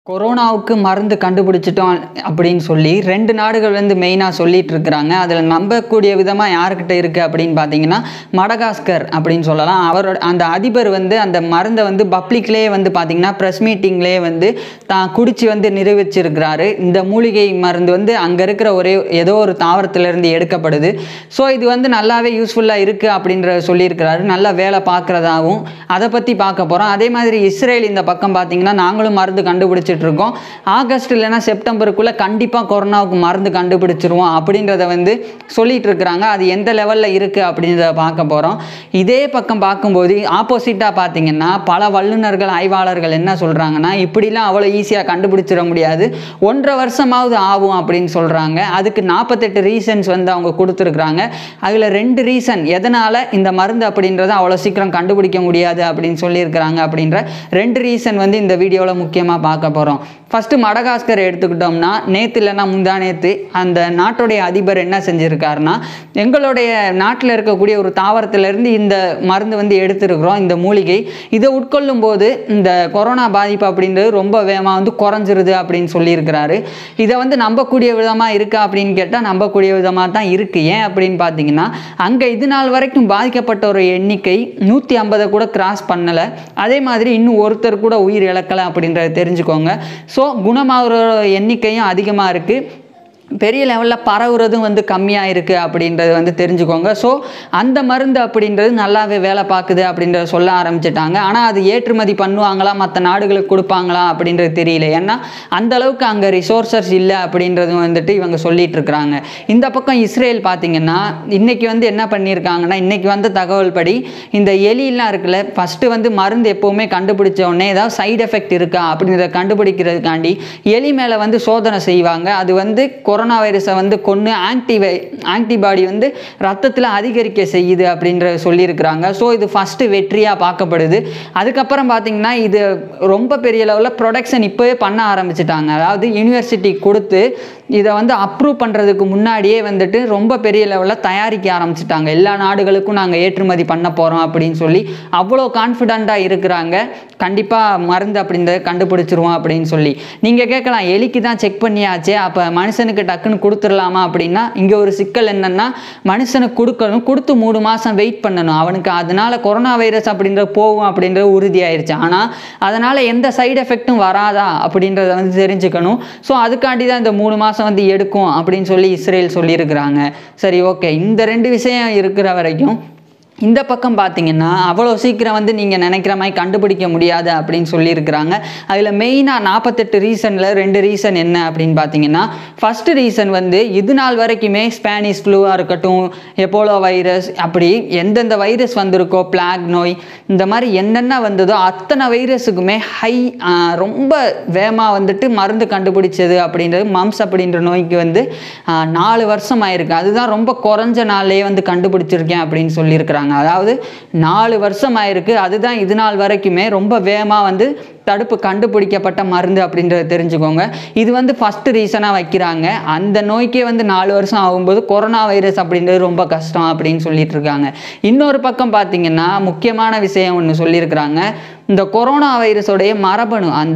கொரோனாவுக்கு மருந்து கண்டுபிடிச்சிட்டோம் அப்படின்னு சொல்லி ரெண்டு நாடுகள் வந்து மெயினாக சொல்லிட்டு இருக்கிறாங்க அதில் நம்பக்கூடிய விதமாக யாருக்கிட்ட இருக்குது அப்படின்னு பார்த்தீங்கன்னா மடகாஸ்கர் அப்படின்னு சொல்லலாம் அவரோட அந்த அதிபர் வந்து அந்த மருந்தை வந்து பப்ளிக்லேயே வந்து பார்த்தீங்கன்னா ப்ரெஸ் மீட்டிங்லேயே வந்து தான் குடிச்சு வந்து நிரூபிச்சிருக்கிறாரு இந்த மூலிகை மருந்து வந்து அங்கே இருக்கிற ஒரே ஏதோ ஒரு தாவரத்திலிருந்து எடுக்கப்படுது ஸோ இது வந்து நல்லாவே யூஸ்ஃபுல்லாக இருக்குது அப்படின்ற சொல்லியிருக்கிறாரு நல்லா வேலை பார்க்குறதாகவும் அதை பற்றி பார்க்க போகிறோம் அதே மாதிரி இஸ்ரேல் இந்த பக்கம் பார்த்தீங்கன்னா நாங்களும் மருந்து கண்டுபிடிச்சிட்டு இருக்கோம் ஆகஸ்ட் இல்லைன்னா செப்டம்பருக்குள்ளே கண்டிப்பாக கொரோனாவுக்கு மருந்து கண்டுபிடிச்சிருவோம் அப்படின்றத வந்து சொல்லிட்டு இருக்கிறாங்க அது எந்த லெவலில் இருக்குது அப்படின்றத பார்க்க போகிறோம் இதே பக்கம் பார்க்கும்போது ஆப்போசிட்டாக பார்த்தீங்கன்னா பல வல்லுநர்கள் ஆய்வாளர்கள் என்ன சொல்கிறாங்கன்னா இப்படிலாம் அவ்வளோ ஈஸியாக கண்டுபிடிச்சிட முடியாது ஒன்றரை வருஷமாவது ஆகும் அப்படின்னு சொல்கிறாங்க அதுக்கு நாற்பத்தெட்டு ரீசன்ஸ் வந்து அவங்க கொடுத்துருக்குறாங்க அதில் ரெண்டு ரீசன் எதனால் இந்த மருந்து அப்படின்றத அவ்வளோ சீக்கிரம் கண்டுபிடிக்க முடியாது அப்படின்னு சொல்லியிருக்கிறாங்க அப்படின்ற ரெண்டு ரீசன் வந்து இந்த வீடியோவில் முக்கியமாக பார்க்க போகிறோம் ஃபஸ்ட்டு மடகாஸ்கர் எடுத்துக்கிட்டோம்னா நேற்று இல்லைன்னா முந்தா நேற்று அந்த நாட்டுடைய அதிபர் என்ன செஞ்சுருக்காருன்னா எங்களுடைய நாட்டில் இருக்கக்கூடிய ஒரு தாவரத்திலிருந்து இந்த மருந்து வந்து எடுத்திருக்கிறோம் இந்த மூலிகை இதை உட்கொள்ளும் போது இந்த கொரோனா பாதிப்பு அப்படின்றது ரொம்ப வேகமாக வந்து குறைஞ்சிருது அப்படின்னு சொல்லியிருக்கிறாரு இதை வந்து நம்பக்கூடிய விதமாக இருக்கா அப்படின்னு கேட்டால் நம்பக்கூடிய விதமாக தான் இருக்குது ஏன் அப்படின்னு பார்த்தீங்கன்னா அங்கே இது நாள் வரைக்கும் பாதிக்கப்பட்ட ஒரு எண்ணிக்கை நூற்றி ஐம்பதை கூட கிராஸ் பண்ணலை அதே மாதிரி இன்னும் ஒருத்தர் கூட உயிர் இழக்கலை அப்படின்றத தெரிஞ்சுக்கோங்க ஸோ குணமாகிற எண்ணிக்கையும் அதிகமாக இருக்குது பெரிய லெவலில் பரவுறதும் வந்து கம்மியாக இருக்குது அப்படின்றது வந்து தெரிஞ்சுக்கோங்க ஸோ அந்த மருந்து அப்படின்றது நல்லாவே வேலை பார்க்குது அப்படின்றத சொல்ல ஆரம்பிச்சிட்டாங்க ஆனால் அது ஏற்றுமதி பண்ணுவாங்களா மற்ற நாடுகளுக்கு கொடுப்பாங்களா அப்படின்றது தெரியல ஏன்னா அந்த அளவுக்கு அங்கே ரிசோர்சஸ் இல்லை அப்படின்றதும் வந்துட்டு இவங்க சொல்லிட்டு இருக்கிறாங்க இந்த பக்கம் இஸ்ரேல் பார்த்தீங்கன்னா இன்னைக்கு வந்து என்ன பண்ணியிருக்காங்கன்னா இன்னைக்கு வந்த தகவல் படி இந்த எலிலாம் இருக்குல்ல ஃபஸ்ட்டு வந்து மருந்து எப்போவுமே கண்டுபிடிச்ச உடனே ஏதாவது சைடு எஃபெக்ட் இருக்கா அப்படின்றத கண்டுபிடிக்கிறதுக்காண்டி எலி மேலே வந்து சோதனை செய்வாங்க அது வந்து கொரோனா வைரஸை வந்து கொன்று ஆன்டிவை ஆன்டிபாடி வந்து ரத்தத்தில் அதிகரிக்க செய்யுது அப்படின்ற சொல்லியிருக்கிறாங்க ஸோ இது ஃபஸ்ட்டு வெற்றியாக பார்க்கப்படுது அதுக்கப்புறம் பார்த்தீங்கன்னா இது ரொம்ப பெரிய லெவலில் ப்ரொடக்ஷன் இப்போவே பண்ண ஆரம்பிச்சிட்டாங்க அதாவது யூனிவர்சிட்டி கொடுத்து இதை வந்து அப்ரூவ் பண்ணுறதுக்கு முன்னாடியே வந்துட்டு ரொம்ப பெரிய லெவலில் தயாரிக்க ஆரம்பிச்சிட்டாங்க எல்லா நாடுகளுக்கும் நாங்கள் ஏற்றுமதி பண்ண போகிறோம் அப்படின்னு சொல்லி அவ்வளோ கான்ஃபிடண்ட்டாக இருக்கிறாங்க கண்டிப்பாக மருந்து அப்படின்றத கண்டுபிடிச்சிருவோம் அப்படின்னு சொல்லி நீங்கள் கேட்கலாம் எலிக்கு தான் செக் பண்ணியாச்சே அப்போ மனுஷனுக்கு டக்குன்னு கொடுத்துடலாமா அப்படின்னா இங்கே ஒரு சிக்கல் என்னென்னா மனுஷனுக்கு கொடுக்கணும் கொடுத்து மூணு மாதம் வெயிட் பண்ணணும் அவனுக்கு அதனால் கொரோனா வைரஸ் அப்படின்றது போகும் அப்படின்றது உறுதியாயிருச்சு ஆனால் அதனால் எந்த சைடு எஃபெக்ட்டும் வராதா அப்படின்றத வந்து தெரிஞ்சுக்கணும் ஸோ அதுக்காண்டி தான் இந்த மூணு மாதம் வந்து எடுக்கும் அப்படின்னு சொல்லி இஸ்ரேல் சொல்லியிருக்கிறாங்க சரி ஓகே இந்த ரெண்டு விஷயம் இருக்கிற வரைக்கும் இந்த பக்கம் பார்த்தீங்கன்னா அவ்வளோ சீக்கிரம் வந்து நீங்கள் நினைக்கிற மாதிரி கண்டுபிடிக்க முடியாது அப்படின்னு சொல்லியிருக்கிறாங்க அதில் மெயினாக நாற்பத்தெட்டு ரீசனில் ரெண்டு ரீசன் என்ன அப்படின்னு பார்த்தீங்கன்னா ஃபஸ்ட்டு ரீசன் வந்து இது நாள் வரைக்குமே ஸ்பானிஷ் ஃப்ளூவாக இருக்கட்டும் எப்போலோ வைரஸ் அப்படி எந்தெந்த வைரஸ் வந்திருக்கோ பிளாக் நோய் இந்த மாதிரி என்னென்ன வந்ததோ அத்தனை வைரஸுக்குமே ஹை ரொம்ப வேகமாக வந்துட்டு மருந்து கண்டுபிடிச்சது அப்படின்றது மம்ஸ் அப்படின்ற நோய்க்கு வந்து நாலு வருஷம் ஆயிருக்கு அதுதான் ரொம்ப குறைஞ்ச நாள்லேயே வந்து கண்டுபிடிச்சிருக்கேன் அப்படின்னு சொல்லியிருக்கிறாங்க சொல்கிறாங்க அதாவது நாலு வருஷம் ஆயிருக்கு அதுதான் இது நாள் வரைக்குமே ரொம்ப வேகமாக வந்து தடுப்பு கண்டுபிடிக்கப்பட்ட மருந்து அப்படின்றத தெரிஞ்சுக்கோங்க இது வந்து ஃபஸ்ட்டு ரீசனாக வைக்கிறாங்க அந்த நோய்க்கே வந்து நாலு வருஷம் ஆகும்போது கொரோனா வைரஸ் அப்படின்றது ரொம்ப கஷ்டம் அப்படின்னு சொல்லிட்டு இருக்காங்க இன்னொரு பக்கம் பார்த்தீங்கன்னா முக்கியமான விஷயம் ஒன்று சொல்லியிருக்கிறாங்க இந்த கொரோனா வைரஸோடைய மரபணு அந்த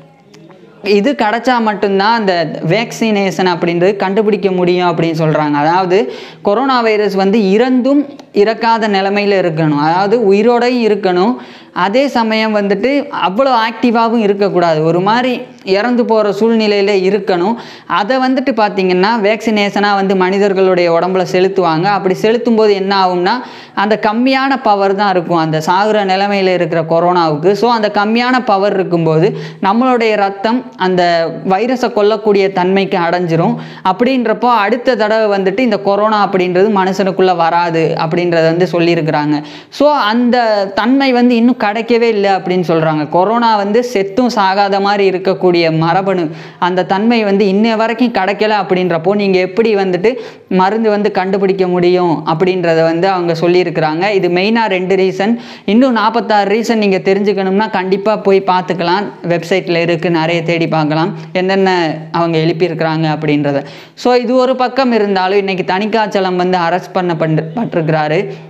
இது கிடச்சா மட்டும்தான் அந்த வேக்சினேஷன் அப்படின்றது கண்டுபிடிக்க முடியும் அப்படின்னு சொல்கிறாங்க அதாவது கொரோனா வைரஸ் வந்து இறந்தும் இறக்காத நிலமையில் இருக்கணும் அதாவது உயிரோடையும் இருக்கணும் அதே சமயம் வந்துட்டு அவ்வளோ ஆக்டிவாகவும் இருக்கக்கூடாது ஒரு மாதிரி இறந்து போகிற சூழ்நிலையில் இருக்கணும் அதை வந்துட்டு பார்த்திங்கன்னா வேக்சினேஷனாக வந்து மனிதர்களுடைய உடம்புல செலுத்துவாங்க அப்படி செலுத்தும் போது என்ன ஆகும்னா அந்த கம்மியான பவர் தான் இருக்கும் அந்த சாகுற நிலைமையில் இருக்கிற கொரோனாவுக்கு ஸோ அந்த கம்மியான பவர் இருக்கும்போது நம்மளுடைய ரத்தம் அந்த வைரஸை கொல்லக்கூடிய தன்மைக்கு அடைஞ்சிரும் அப்படின்றப்போ அடுத்த தடவை வந்துட்டு இந்த கொரோனா அப்படின்றது மனுஷனுக்குள்ளே வராது அப்படின்றத வந்து சொல்லியிருக்கிறாங்க ஸோ அந்த தன்மை வந்து இன்னும் கிடைக்கவே இல்லை அப்படின்னு சொல்கிறாங்க கொரோனா வந்து செத்தும் சாகாத மாதிரி இருக்கக்கூடிய மரபணு அந்த தன்மை வந்து இன்ன வரைக்கும் கிடைக்கல அப்படின்றப்போ நீங்கள் எப்படி வந்துட்டு மருந்து வந்து கண்டுபிடிக்க முடியும் அப்படின்றத வந்து அவங்க சொல்லியிருக்கிறாங்க இது மெயினாக ரெண்டு ரீசன் இன்னும் நாற்பத்தாறு ரீசன் நீங்கள் தெரிஞ்சுக்கணும்னா கண்டிப்பாக போய் பார்த்துக்கலாம் வெப்சைட்டில் இருக்குது நிறைய தேடி பார்க்கலாம் என்னென்ன அவங்க எழுப்பியிருக்கிறாங்க அப்படின்றத ஸோ இது ஒரு பக்கம் இருந்தாலும் இன்றைக்கி தனிக்காய்ச்சலம் வந்து அரெஸ்ட் பண்ண பட்டிருக்கிறாரு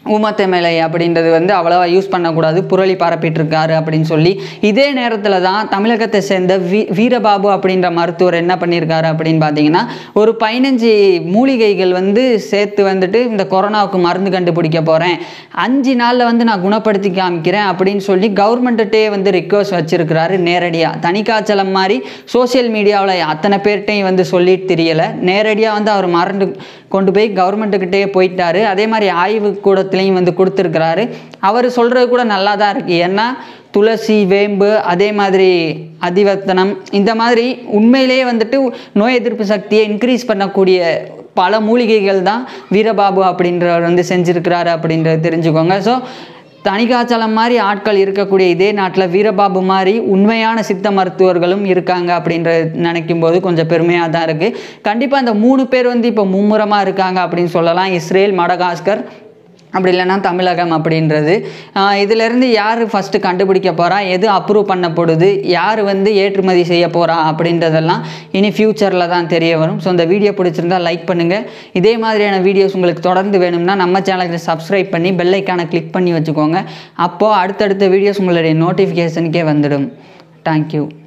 ஊமத்தமிழை அப்படின்றது வந்து அவ்வளோவா யூஸ் பண்ணக்கூடாது புரளி பரப்பிட்டு இருக்காரு அப்படின்னு சொல்லி இதே நேரத்தில் தான் தமிழகத்தை சேர்ந்த வீ வீரபாபு அப்படின்ற மருத்துவர் என்ன பண்ணியிருக்காரு அப்படின்னு பார்த்தீங்கன்னா ஒரு பதினஞ்சு மூலிகைகள் வந்து சேர்த்து வந்துட்டு இந்த கொரோனாவுக்கு மருந்து கண்டுபிடிக்க போகிறேன் அஞ்சு நாளில் வந்து நான் குணப்படுத்தி காமிக்கிறேன் அப்படின்னு சொல்லி கவர்மெண்ட்டே வந்து ரிக்வஸ்ட் வச்சிருக்கிறாரு நேரடியாக தனிக்காய்ச்சலம் மாதிரி சோஷியல் மீடியாவில் அத்தனை பேர்கிட்டையும் வந்து சொல்லிட்டு தெரியலை நேரடியாக வந்து அவர் மறந்து கொண்டு போய் கவர்மெண்ட்டுக்கிட்டே போயிட்டாரு அதே மாதிரி ஆய்வு கூடத்துலேயும் வந்து கொடுத்துருக்கிறாரு அவர் சொல்கிறது கூட நல்லா தான் இருக்குது ஏன்னா துளசி வேம்பு அதே மாதிரி அதிவர்த்தனம் இந்த மாதிரி உண்மையிலேயே வந்துட்டு நோய் எதிர்ப்பு சக்தியை இன்க்ரீஸ் பண்ணக்கூடிய பல மூலிகைகள் தான் வீரபாபு அப்படின்றவர் வந்து செஞ்சுருக்கிறாரு அப்படின்றத தெரிஞ்சுக்கோங்க ஸோ தனிகாச்சலம் மாதிரி ஆட்கள் இருக்கக்கூடிய இதே நாட்டில் வீரபாபு மாதிரி உண்மையான சித்த மருத்துவர்களும் இருக்காங்க அப்படின்ற நினைக்கும் போது கொஞ்சம் பெருமையாக தான் இருக்குது கண்டிப்பாக இந்த மூணு பேர் வந்து இப்போ மும்முரமாக இருக்காங்க அப்படின்னு சொல்லலாம் இஸ்ரேல் மடகாஸ்கர் அப்படி இல்லைன்னா தமிழகம் அப்படின்றது ஆஹ் இதிலிருந்து யார் ஃபஸ்ட்டு கண்டுபிடிக்க போகிறா எது அப்ரூவ் பண்ணப்படுது யார் வந்து ஏற்றுமதி செய்ய போகிறா அப்படின்றதெல்லாம் இனி ஃப்யூச்சரில் தான் தெரிய வரும் ஸோ இந்த வீடியோ பிடிச்சிருந்தா லைக் பண்ணுங்கள் இதே மாதிரியான வீடியோஸ் உங்களுக்கு தொடர்ந்து வேணும்னா நம்ம சேனலுக்கு சப்ஸ்கிரைப் பண்ணி பெல் ஐக்கானை கிளிக் பண்ணி வச்சுக்கோங்க அப்போது அடுத்தடுத்த வீடியோஸ் உங்களுடைய நோட்டிஃபிகேஷனுக்கே வந்துடும் தேங்க்யூ